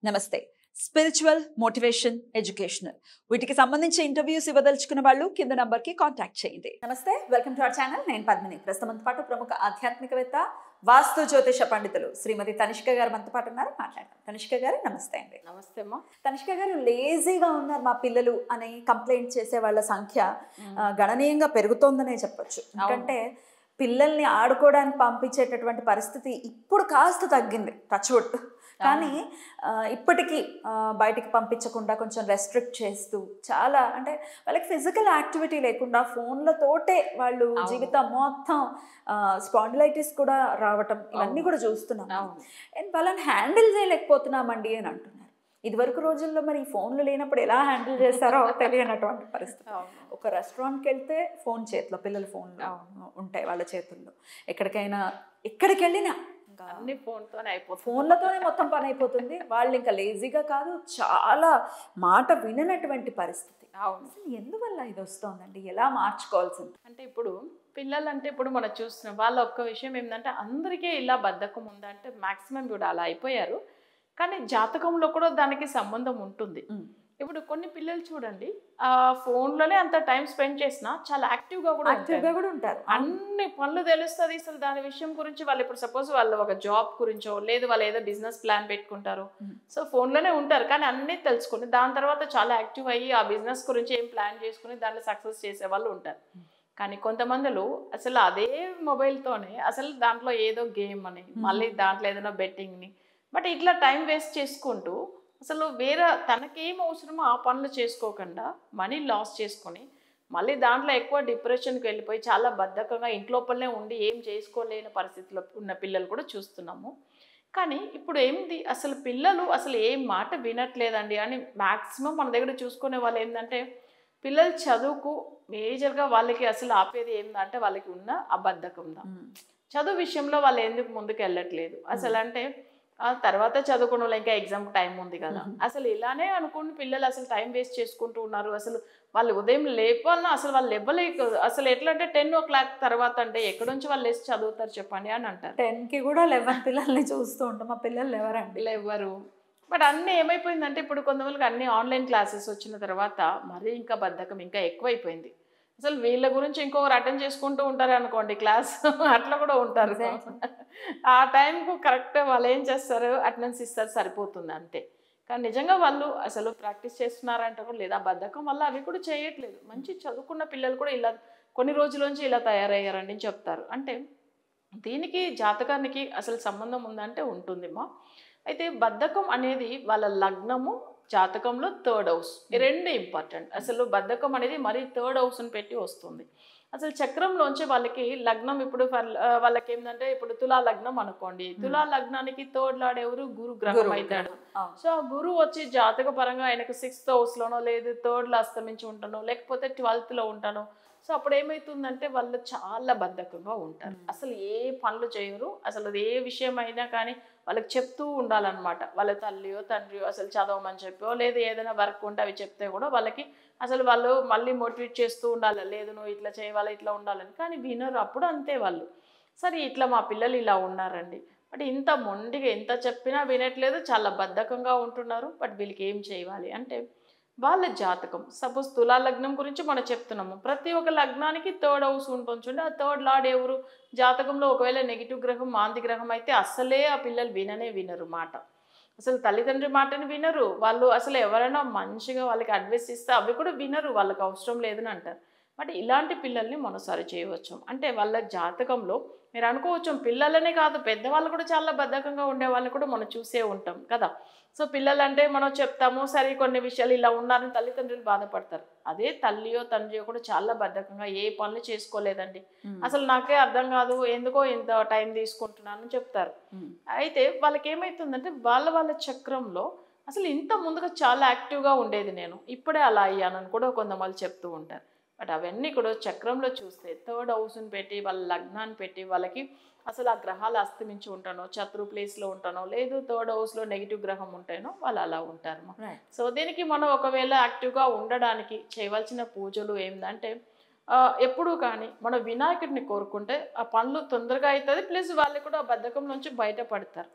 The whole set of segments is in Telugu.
నమస్తే స్పిరిచువల్ మోటివేషన్ ఎడ్యుకేషనల్ వీటికి సంబంధించి ఇంటర్వ్యూస్ ఇవ్వదలుచుకున్న వాళ్ళు కింద నంబర్ కి కాంటాక్ట్ చేయండి నమస్తే వెల్కమ్ టు అవర్ ఛానల్ నేను పద్మిని ప్రస్తుతం పాటు ప్రముఖ ఆధ్యాత్మికవేత్త వాస్తు జ్యోతిష పండితులు శ్రీమతి తనిష్క గారు మనతో పాటు ఉన్నారు మాట్లాడతాం తనిష్క గారు నమస్తే అండి నమస్తే అమ్మా తనిష్క గారు లేజీగా ఉన్నారు మా పిల్లలు అని కంప్లైంట్ చేసే వాళ్ళ సంఖ్య ఆ, గణనీయంగా పెరుగుతోందనే చెప్పొచ్చు ఎందుకంటే పిల్లల్ని ఆడుకోవడానికి పంపించేటటువంటి పరిస్థితి ఇప్పుడు కాస్త తగ్గింది టచ్వుడ్ కానీ ఆ, ఇప్పటికీ ఆ, బయటికి పంపించకుండా కొంచెం రెస్ట్రిక్ట్ చేస్తూ చాలా అంటే వాళ్ళకి ఫిజికల్ యాక్టివిటీ లేకుండా ఫోన్లతోటే వాళ్ళు అవును. జీవితం మొత్తం స్పాండిలైటిస్ కూడా రావటం ఇవన్నీ అవును. కూడా చూస్తున్నాం అవును అండ్ వాళ్ళని హ్యాండిల్ చేయలేకపోతున్నామండి అని అంటున్నారు ఇదివరకు రోజుల్లో మరి ఈ ఫోన్లు లేనప్పుడు ఎలా హ్యాండిల్ చేస్తారో తెలియనటువంటి పరిస్థితి అవును ఒక రెస్టారెంట్కి వెళ్తే ఫోన్ చేతిలో పిల్లల ఫోన్లు ఉంటాయి వాళ్ళ చేతుల్లో ఎక్కడికైనా ఎక్కడికి వెళ్ళినా ఇంకా అన్ని ఫోన్ తోనే అయిపోతుంది ఫోన్లతోనే మొత్తం పని అయిపోతుంది వాళ్ళు ఇంకా లేజీగా కాదు చాలా మాట విననటువంటి పరిస్థితి అవును అసలు ఎందువల్ల ఇది వస్తోందండి ఎలా మార్చుకోవాల్సింది అంటే ఇప్పుడు పిల్లలు అంటే ఇప్పుడు మనం చూస్తున్నాం వాళ్ళ ఒక్క విషయం ఏంటంటే అందరికీ ఇలా బద్ధకం ఉందంటే మాక్సిమం కూడా అలా అయిపోయారు కానీ జాతకంలో కూడా దానికి సంబంధం ఉంటుంది ఇప్పుడు కొన్ని పిల్లలు చూడండి ఆ ఫోన్లోనే అంత టైం స్పెండ్ చేసినా చాలా యాక్టివ్గా కూడా యాక్టివ్గా ఉంటారు. కూడా ఉంటారు అన్ని పనులు తెలుస్తుంది అసలు దాని విషయం గురించి వాళ్ళు ఇప్పుడు సపోజ్ వాళ్ళు ఒక జాబ్ గురించో లేదు వాళ్ళు ఏదో బిజినెస్ ప్లాన్ పెట్టుకుంటారు Mm. సో ఫోన్లోనే ఉంటారు కానీ అన్నీ తెలుసుకుని దాని తర్వాత చాలా యాక్టివ్ అయ్యి ఆ బిజినెస్ గురించి ఏం ప్లాన్ చేసుకుని దాంట్లో సక్సెస్ చేసే వాళ్ళు ఉంటారు కానీ కొంతమందిలో అసలు అదే మొబైల్తోనే అసలు దాంట్లో ఏదో గేమ్ అని మళ్ళీ దాంట్లో ఏదైనా బెట్టింగ్ని బట్ ఇట్లా టైం వేస్ట్ చేసుకుంటూ అసలు వేరే తనకేం అవసరమో ఆ పనులు చేసుకోకుండా మనీ లాస్ చేసుకొని మళ్ళీ దాంట్లో ఎక్కువ డిప్రెషన్కి వెళ్ళిపోయి చాలా బద్ధకంగా ఇంట్లోపలనే ఉండి ఏం చేసుకోలేని పరిస్థితిలో ఉన్న పిల్లలు కూడా చూస్తున్నాము కానీ ఇప్పుడు ఏంది అసలు పిల్లలు అసలు ఏం మాట వినట్లేదండి అని మ్యాక్సిమం మన దగ్గర చూసుకునే వాళ్ళు ఏంటంటే పిల్లలు చదువుకు మేజర్గా వాళ్ళకి అసలు ఆపేది ఏంటంటే వాళ్ళకి ఉన్న అబద్ధకం దా చదువు విషయంలో వాళ్ళు ఎందుకు ముందుకు వెళ్ళట్లేదు అసలు అంటే ఆ తర్వాత చదువుకున్న వాళ్ళు ఇంకా ఎగ్జామ్ టైం ఉంది కదా Mhm. అసలు ఇలానే అనుకుని పిల్లలు అసలు టైం వేస్ట్ చేసుకుంటూ ఉన్నారు అసలు వాళ్ళు ఉదయం లేపాలన్నా అసలు వాళ్ళు లేవలేక అసలు ఎట్లా అంటే టెన్ ఓ క్లాక్ తర్వాత అంటే ఎక్కడి నుంచి వాళ్ళు లేచి చదువుతారు చెప్పండి అని అంటారు టెన్ కి కూడా లెవెన్ పిల్లల్ని చూస్తూ ఉంటాం మా పిల్లలు ఎవరండి లేవరు బట్ అన్నీ ఏమైపోయిందంటే ఇప్పుడు కొంతమందికి అన్ని ఆన్లైన్ క్లాసెస్ వచ్చిన తర్వాత మరీ ఇంకా బద్ధకం ఇంకా ఎక్కువైపోయింది అసలు వీళ్ళ గురించి ఇంకొకరు అటెండ్ చేసుకుంటూ ఉంటారు అనుకోండి క్లాస్ అట్లా కూడా ఉంటారు Exactly. ఆ టైంకు కరెక్ట్ వాళ్ళు ఏం చేస్తారు అటెండెన్స్ ఇస్తారు సరిపోతుంది అంతే కానీ నిజంగా వాళ్ళు అసలు ప్రాక్టీస్ చేస్తున్నారంటే కూడా లేదా బద్ధకం వల్ల అవి కూడా చేయట్లేదు మంచి చదువుకున్న పిల్లలు కూడా ఇలా కొన్ని రోజుల నుంచి ఇలా తయారయ్యారండి అని చెప్తారు అంటే దీనికి జాతకానికి అసలు సంబంధం ఉందంటే ఉంటుందిమా అయితే బద్ధకం అనేది వాళ్ళ లగ్నము జాతకంలో థర్డ్ హౌస్ ఈ రెండు ఇంపార్టెంట్ అసలు బద్ధకం అనేది మరీ థర్డ్ హౌస్ని పెట్టి వస్తుంది అసలు చక్రంలోంచి వాళ్ళకి లగ్నం ఇప్పుడు ఫర్- ఆ, వాళ్ళకి ఏంటంటే ఇప్పుడు తులా లగ్నం అనుకోండి తులా లగ్నానికి థర్డ్ లాడ్ ఎవరు గురు గ్రహం గురువు అవుతాడు అవును. సో ఆ గురువు వచ్చి జాతక పరంగా ఆయనకు సిక్స్త్ హౌస్లోనో లేదు థర్డ్లో అస్తమించి ఉంటానో లేకపోతే ట్వెల్త్లో ఉంటానో సో అప్పుడు ఏమవుతుందంటే వాళ్ళు చాలా బద్ధకంగా ఉంటారు Hmm. అసలు ఏ పనులు చేయరు అసలు అది ఏ విషయం అయినా కానీ వాళ్ళకి చెప్తూ ఉండాలన్నమాట వాళ్ళ తల్లియో తండ్రియో అసలు చదవమని చెప్పో లేదు ఏదైనా వర్క్ ఉంటే అవి చెప్తే కూడా వాళ్ళకి అసలు వాళ్ళు మళ్ళీ మోటివేట్ చేస్తూ ఉండాలి లేదు నువ్వు ఇట్లా చేయాలి ఇట్లా ఉండాలని కానీ వినరు అప్పుడు అంతే వాళ్ళు సరే ఇట్లా మా పిల్లలు ఇలా ఉన్నారండి బట్ ఇంత మొండిగా ఎంత చెప్పినా వినట్లేదు చాలా బద్ధకంగా ఉంటున్నారు బట్ వీళ్ళకి ఏం చేయాలి అంటే వాళ్ళ జాతకం సపోజ్ తులా లగ్నం గురించి మనం చెప్తున్నాము ప్రతి ఒక్క లగ్నానికి థర్డ్ హౌస్ ఉంటుంది చూడండి ఆ థర్డ్ లార్డ్ ఎవరు జాతకంలో ఒకవేళ నెగిటివ్ గ్రహం మాంది గ్రహం అయితే అసలే ఆ పిల్లలు విననే వినరు మాట అసలు తల్లిదండ్రి మాటని వినరు వాళ్ళు అసలు ఎవరైనా మంచిగా వాళ్ళకి అడ్వైస్ ఇస్తే అవి కూడా వినరు వాళ్ళకి అవసరం లేదని అంటారు బట్ ఇలాంటి పిల్లల్ని మనం సరి చేయవచ్చు అంటే వాళ్ళ జాతకంలో మీరు అనుకోవచ్చు పిల్లలనే కాదు పెద్దవాళ్ళు కూడా చాలా బద్ధకంగా ఉండే వాళ్ళని కూడా మనం చూసే ఉంటాం కదా సో పిల్లలంటే మనం చెప్తాము సరే కొన్ని విషయాలు ఇలా ఉన్నారని తల్లిదండ్రులు బాధపడతారు అదే తల్లియో తండ్రియో కూడా చాలా బద్ధకంగా ఏ పనులు చేసుకోలేదండి ఉమ్. అసలు నాకే అర్థం కాదు ఎందుకో ఇంత టైం తీసుకుంటున్నాను అని చెప్తారు ఉమ్. అయితే వాళ్ళకి ఏమవుతుందంటే వాళ్ళ వాళ్ళ చక్రంలో అసలు ఇంత ముందుగా చాలా యాక్టివ్గా ఉండేది నేను ఇప్పుడే అలా అయ్యానని కూడా కొంతమంది చెప్తూ ఉంటారు బట్ అవన్నీ కూడా చక్రంలో చూస్తే థర్డ్ హౌస్ని పెట్టి వాళ్ళ లగ్నాన్ని పెట్టి వాళ్ళకి అసలు ఆ గ్రహాలు అస్తమించి ఉంటానో శత్రు ప్లేస్లో ఉంటానో లేదు థర్డ్ హౌస్లో నెగిటివ్ గ్రహం ఉంటానో వాళ్ళు అలా ఉంటారు Right. సో దీనికి మనం ఒకవేళ యాక్టివ్గా ఉండడానికి చేయవలసిన పూజలు ఏంటంటే ఆ, ఎప్పుడూ కానీ మన వినాయకుడిని కోరుకుంటే ఆ పనులు తొందరగా అవుతుంది ప్లస్ వాళ్ళు కూడా ఆ బద్ధకం నుంచి బయటపడతారు Right.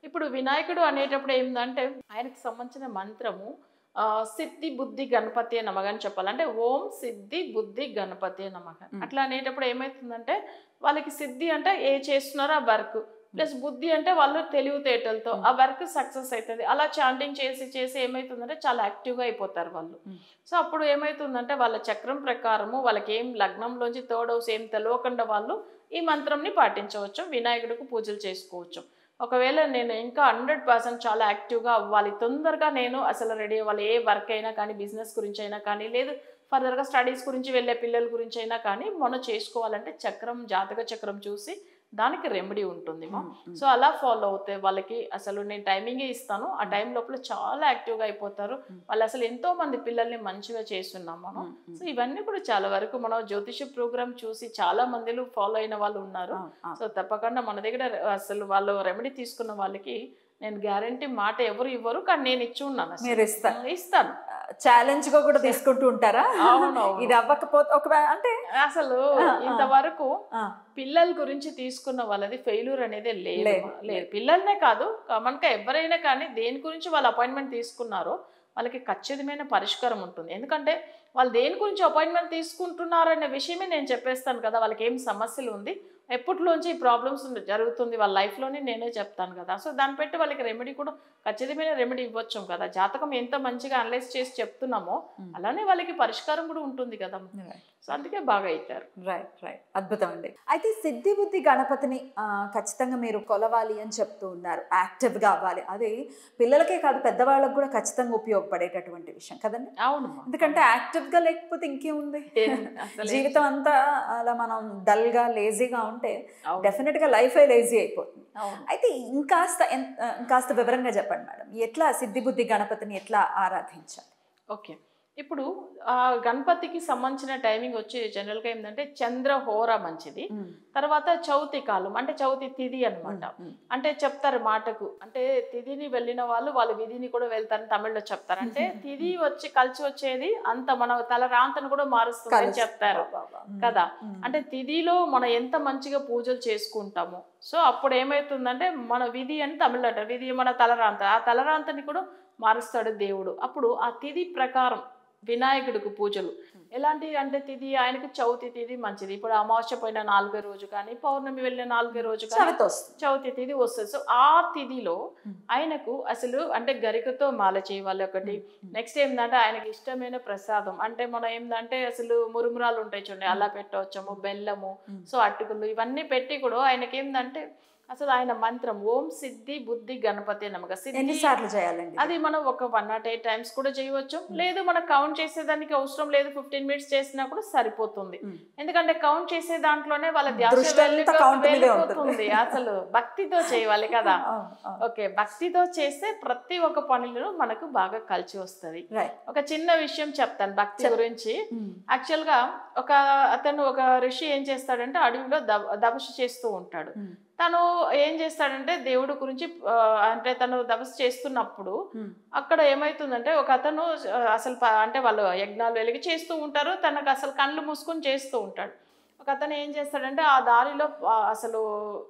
ఇప్పుడు వినాయకుడు అనేటప్పుడు ఏంటంటే ఆయనకు సంబంధించిన మంత్రము ఆ, సిద్ధి బుద్ధి గణపతి నమగ అని చెప్పాలి అంటే ఓం సిద్ధి బుద్ధి గణపతి నమగ అట్లా అనేటప్పుడు ఏమవుతుందంటే వాళ్ళకి సిద్ధి అంటే ఏ చేస్తున్నారో ఆ వర్క్ ప్లస్ బుద్ధి అంటే వాళ్ళు తెలివితేటలతో ఆ వర్క్ సక్సెస్ అవుతుంది అలా చాంటింగ్ చేసి చేసి ఏమవుతుందంటే చాలా యాక్టివ్గా అయిపోతారు వాళ్ళు సో అప్పుడు ఏమవుతుందంటే వాళ్ళ చక్రం ప్రకారము వాళ్ళకి ఏం లగ్నంలోంచి థర్డ్ హౌస్ ఏం తెలియకుండా వాళ్ళు ఈ మంత్రంని పాటించవచ్చు వినాయకుడికి పూజలు చేసుకోవచ్చు ఒకవేళ నేను ఇంకా హండ్రెడ్ పర్సెంట్ చాలా యాక్టివ్గా అవ్వాలి తొందరగా నేను అసలు రెడీ అవ్వాలి ఏ వర్క్ అయినా కానీ బిజినెస్ గురించి అయినా కానీ లేదు ఫర్దర్గా స్టడీస్ గురించి వెళ్ళే పిల్లల గురించి అయినా కానీ మనం చేసుకోవాలంటే చక్రం జాతక చక్రం చూసి దానికి రెమెడీ ఉంటుంది మా సో అలా ఫాలో అవుతాయి వాళ్ళకి అసలు నేను టైమింగే ఇస్తాను ఆ టైం లోపల చాలా యాక్టివ్గా అయిపోతారు వాళ్ళు అసలు ఎంతో మంది పిల్లల్ని మంచిగా చేస్తున్నాం మనం సో ఇవన్నీ కూడా చాలా వరకు మనం జ్యోతిష ప్రోగ్రామ్ చూసి చాలా మందిలో ఫాలో అయిన వాళ్ళు ఉన్నారు సో తప్పకుండా మన దగ్గర అసలు వాళ్ళు రెమెడీ తీసుకున్న వాళ్ళకి నేను గ్యారంటీ మాట ఎవరు ఇవ్వరు కానీ నేను ఇచ్చి ఉన్నాను అసలు. మీరు ఇస్తారు ఇస్తాను ఛాలెంజ్ గా కూడా తీసుకుంటూ ఉంటారా అవునవును. ఇది అవ్వకపోతే ఒకవేళ అంటే అసలు ఆ, ఆ. ఇంతవరకు ఆ, పిల్లల గురించి తీసుకున్న వాళ్ళది ఫెయిల్యూర్ అనేది లేదు లేదు, లేదు పిల్లలనే కాదు కామన్గా ఎవరైనా కానీ దేని గురించి వాళ్ళు అపాయింట్మెంట్ తీసుకున్నారో వాళ్ళకి ఖచ్చితమైన పరిష్కారం ఉంటుంది ఎందుకంటే వాళ్ళు దేని గురించి అపాయింట్మెంట్ తీసుకుంటున్నారనే విషయమే నేను చెప్పేస్తాను కదా వాళ్ళకి ఏం సమస్యలు ఉంది ఎప్పటిలోంచి ఈ ప్రాబ్లమ్స్ జరుగుతుంది వాళ్ళ లైఫ్లోనే నేనే చెప్తాను కదా సో దాన్ని పెట్టి వాళ్ళకి రెమెడీ కూడా ఖచ్చితమైన రెమెడీ ఇవ్వచ్చు కదా జాతకం ఎంత మంచిగా అనలైజ్ చేసి చెప్తున్నామో అలానే వాళ్ళకి పరిష్కారం కూడా ఉంటుంది కదా సో అందుకే బాగా అవుతారు రైట్ రైట్ అద్భుతం అండి అయితే సిద్ధి బుద్ధి గణపతిని ఆ, ఖచ్చితంగా మీరు కొలవాలి అని చెప్తూ ఉన్నారు యాక్టివ్గా అవ్వాలి అది పిల్లలకే కాదు పెద్దవాళ్ళకు కూడా ఖచ్చితంగా ఉపయోగపడేటటువంటి విషయం కదండి అవునమ్మా ఎందుకంటే యాక్టివ్గా లేకపోతే ఇంకేముంది అసలు జీవితం అంతా అలా మనం డల్గా లేజీగా ఉంటే అవును. డెఫినెట్గా లైఫే లేజీ అయిపోతుంది అవును అయితే ఇంకాస్త ఎన్- ఇంకాస్త వివరంగా చెప్పండి మేడం ఎట్లా సిద్ధి బుద్ధి గణపతిని ఎట్లా ఆరాధించాలి ఓకే ఇప్పుడు ఆ గణపతికి సంబంధించిన టైమింగ్ వచ్చి జనరల్గా ఏంటంటే చంద్రహోర మంచిది తర్వాత చవితి కాలం అంటే చవితి తిథి అన్నమాట అంటే చెప్తారు మాటకు అంటే తిథిని వెళ్ళిన వాళ్ళు వాళ్ళ విధిని కూడా వెళ్తారని తమిళ్లో చెప్తారు అంటే తిథి వచ్చి కలిసి వచ్చేది అంత మన తల రాంతను కూడా మారుస్తుంది అని చెప్తారు కదా అంటే తిథిలో మనం ఎంత మంచిగా పూజలు చేసుకుంటామో సో అప్పుడు ఏమవుతుందంటే మన విధి అని తమిళ అంటారు విధి మన తలరాంత ఆ తలరాంతని కూడా మారుస్తాడు దేవుడు అప్పుడు ఆ తిథి ప్రకారం వినాయకుడికి పూజలు ఎలాంటి అంటే తిథి ఆయనకు చవితి తిథి మంచిది ఇప్పుడు అమావాస్య పోయిన నాలుగో రోజు కానీ పౌర్ణమి వెళ్ళిన నాలుగో రోజు కానీ చవితి వస్తుంది చవితి తిథి వస్తుంది సో ఆ తిథిలో ఆయనకు అసలు అంటే గరికతో మాల చేయాలి ఒకటి నెక్స్ట్ ఏంటంటే ఆయనకి ఇష్టమైన ప్రసాదం అంటే మనం ఏంటంటే అసలు మురుమురాలు ఉంటాయి చూడండి అలా పెట్టవచ్చము బెల్లము సో అటుకులు ఇవన్నీ పెట్టి కూడా ఆయనకి ఏంటంటే అసలు ఆయన మంత్రం ఓం సిద్ధి బుద్ధి గణపతి నమ్మక సిద్ధి ఎన్నిసార్లు చేయాలండి అది మనం ఒక వన్ నాట్ ఎయిట్ టైమ్స్ కూడా చేయవచ్చు లేదు మనం కౌంట్ చేసేదానికి అవసరం లేదు ఫిఫ్టీన్ మినిట్స్ చేసినా కూడా సరిపోతుంది Mm. ఎందుకంటే కౌంట్ చేసే దాంట్లోనే వాళ్ళ ధ్యాస దృష్టి అంతా వెళ్ళిపో- count మీదే వెళ్ళిపోతుంది అసలు భక్తితో చేయాలి కదా అవును, అవును. ఓకే భక్తితో చేస్తే ప్రతి ఒక్క పనులు మనకు బాగా కలిసి వస్తుంది రైట్ ఒక చిన్న విషయం చెప్తాను భక్తి గురించి యాక్చువల్ గా ఒక అతను ఒక ఋషి ఏం చేస్తాడంటే అడవిలో దబ దబసు చేస్తూ ఉంటాడు తను ఏం చేస్తాడంటే దేవుడు గురించి ఆ, అంటే తను దబసు చేస్తున్నప్పుడు అక్కడ ఏమైతుందంటే ఒక అతను ఆ, అసలు ప- అంటే వాళ్ళు యజ్ఞాలు వెలిగి చేస్తూ ఉంటారు తనకు అసలు కళ్ళు మూసుకొని చేస్తూ ఉంటాడు ఒక అతను ఏం చేస్తాడంటే ఆ దారిలో ఆ, అసలు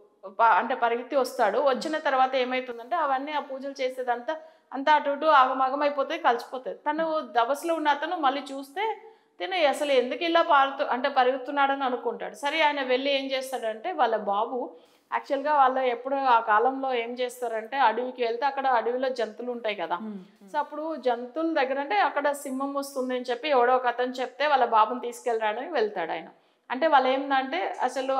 ప- అంటే పరిగెత్తి వస్తాడు వచ్చిన తర్వాత ఏమైతుందంటే అవన్నీ ఆ పూజలు చేసేదంతా అంతా అటు ఇటు ఆగమాగం అయిపోతాయి కలిసిపోతాయి తను దబస్లో ఉన్న అతను మళ్ళీ చూస్తే తిను అసలు ఎందుకు ఇలా పారుతూ అంటే పరుగుతున్నాడని అనుకుంటాడు సరే ఆయన వెళ్ళి ఏం చేస్తాడంటే వాళ్ళ బాబు యాక్చువల్గా వాళ్ళు ఎప్పుడు ఆ కాలంలో ఏం చేస్తారంటే అడవికి వెళ్తే అక్కడ అడవిలో జంతువులు ఉంటాయి కదా సో అప్పుడు జంతువుల దగ్గర అంటే అక్కడ సింహం వస్తుంది అని చెప్పి ఎవడో ఒక అతను చెప్తే వాళ్ళ బాబుని తీసుకెళ్ళడానికి వెళ్తాడు ఆయన అంటే వాళ్ళు ఏంటంటే అసలు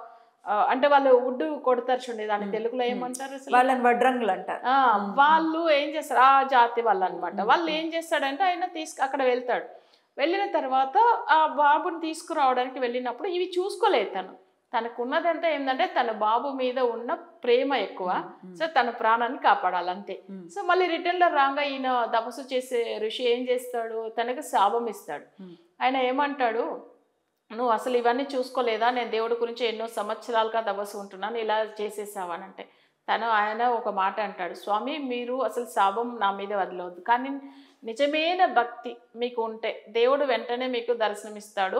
ఆ, అంటే వాళ్ళు ఉడ్డు కొడతారు చూడండి దాన్ని తెలుగులో ఏమంటారు అసలు వాళ్ళని వడ్రంగులు అంటారు ఆ, వాళ్ళు ఏం చేస్తారు ఆ జాతి వాళ్ళు అనమాట వాళ్ళు ఏం చేస్తాడంటే ఆయన తీసుకు అక్కడ వెళ్తాడు వెళ్ళిన తర్వాత ఆ బాబుని తీసుకురావడానికి వెళ్ళినప్పుడు ఇవి చూసుకోలేదు తను తనకున్నదంతా ఏంటంటే తన బాబు మీద ఉన్న ప్రేమ ఎక్కువ సో తన ప్రాణాన్ని కాపాడాలి అంతే సో మళ్ళీ రిటర్న్లో రాగా ఈయన తపస్సు చేసే ఋషి ఏం చేస్తాడు తనకు శాపం ఇస్తాడు ఆయన ఏమంటాడు నువ్వు అసలు ఇవన్నీ చూసుకోలేదా నేను దేవుడి గురించి ఎన్నో సంవత్సరాలుగా తపస్సు ఉంటున్నాను ఇలా చేసేసావానంటే తను ఆయన ఒక మాట అంటాడు స్వామి మీరు అసలు శాపం నా మీద వదిలవద్దు కానీ నిజమైన భక్తి మీకు ఉంటే దేవుడు వెంటనే మీకు దర్శనమిస్తాడు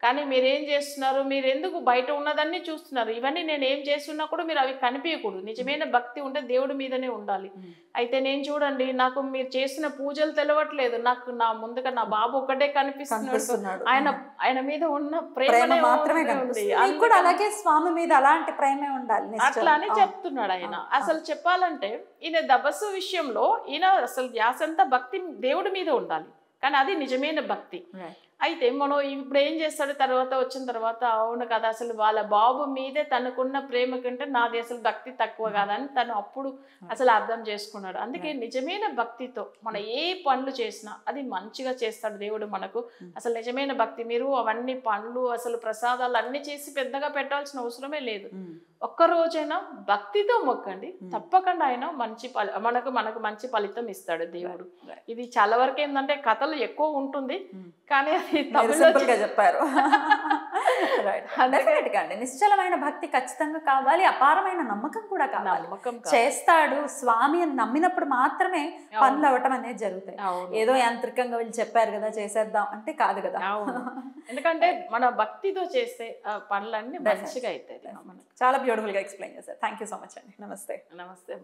కానీ మీరు ఏం చేస్తున్నారు మీరు ఎందుకు బయట ఉన్నదన్నీ చూస్తున్నారు ఇవన్నీ నేను ఏం చేస్తున్నా కూడా మీరు అవి కనిపించకూడదు నిజమైన భక్తి ఉంటే దేవుడి మీదనే ఉండాలి అయితే నేను చూడండి నాకు మీరు చేసిన పూజలు తెలవట్లేదు నాకు నా ముందుగా నా బాబు ఒక్కటే కనిపిస్తున్నాడు కనిపిస్తున్నాడు ఆయన ఆయన మీద ఉన్న ప్రేమ ప్రేమనే మాత్రమే ఉంది. కనిపిస్తుంది నీకు కూడా అలాగే స్వామి మీద అలాంటి ప్రేమే ఉండాలి నిశ్చయం. అట్లా అని అవును. చెప్తున్నాడు ఆయన అసలు చెప్పాలంటే ఈయన దబస్సు విషయంలో ఈయన అసలు ధ్యాస అంతా భక్తి దేవుడి మీద ఉండాలి కానీ అది నిజమైన భక్తి Right. అయితే మనం ఇప్పుడు ఏం చేస్తాడు తర్వాత వచ్చిన తర్వాత అవును కదా అసలు వాళ్ళ బాబు మీదే తనకున్న ప్రేమ కంటే నాది అసలు భక్తి తక్కువ కాదని తను అప్పుడు అసలు అర్థం చేసుకున్నాడు అందుకే నిజమైన భక్తితో మనం ఏ పనులు చేసినా అది మంచిగా చేస్తాడు దేవుడు మనకు అసలు నిజమైన భక్తి మీరు అవన్నీ పండ్లు అసలు ప్రసాదాలు అన్ని చేసి పెద్దగా పెట్టాల్సిన అవసరమే లేదు ఉమ్. ఒక్క రోజైనా భక్తితో మొక్కండి తప్పకుండా ఆయన మంచి ఫలి- మనకు మనకు మంచి ఫలితం ఇస్తాడు దేవుడు Right. ఇది చాలా వరకు ఏంటంటే కథలు ఎక్కువ ఉంటుంది Hmm. కానీ అది మీరు తమిళలో సింపుల్ గా చెప్పారు Definitely గా అండి నిశ్చలమైన భక్తి ఖచ్చితంగా కావాలి అపారమైన నమ్మకం కూడా కావాలి నమ్మకం కాదు. చేస్తాడు స్వామి అని నమ్మినప్పుడు మాత్రమే పనులు అవ్వటం అనేది జరుగుతాయి అవును ఏదో యాంత్రికంగా వీళ్ళు చెప్పారు కదా చేసేద్దాం అంటే కాదు కదా అవును ఎందుకంటే మన భక్తితో చేస్తే ఆ పనులన్నీ మంచిగా అవుతాయి మనకు చాలా బ్యూటిఫుల్ గా ఎక్స్ప్లెయిన్ చేశారు థ్యాంక్ యూ సో మచ్ అండి నమస్తే నమస్తే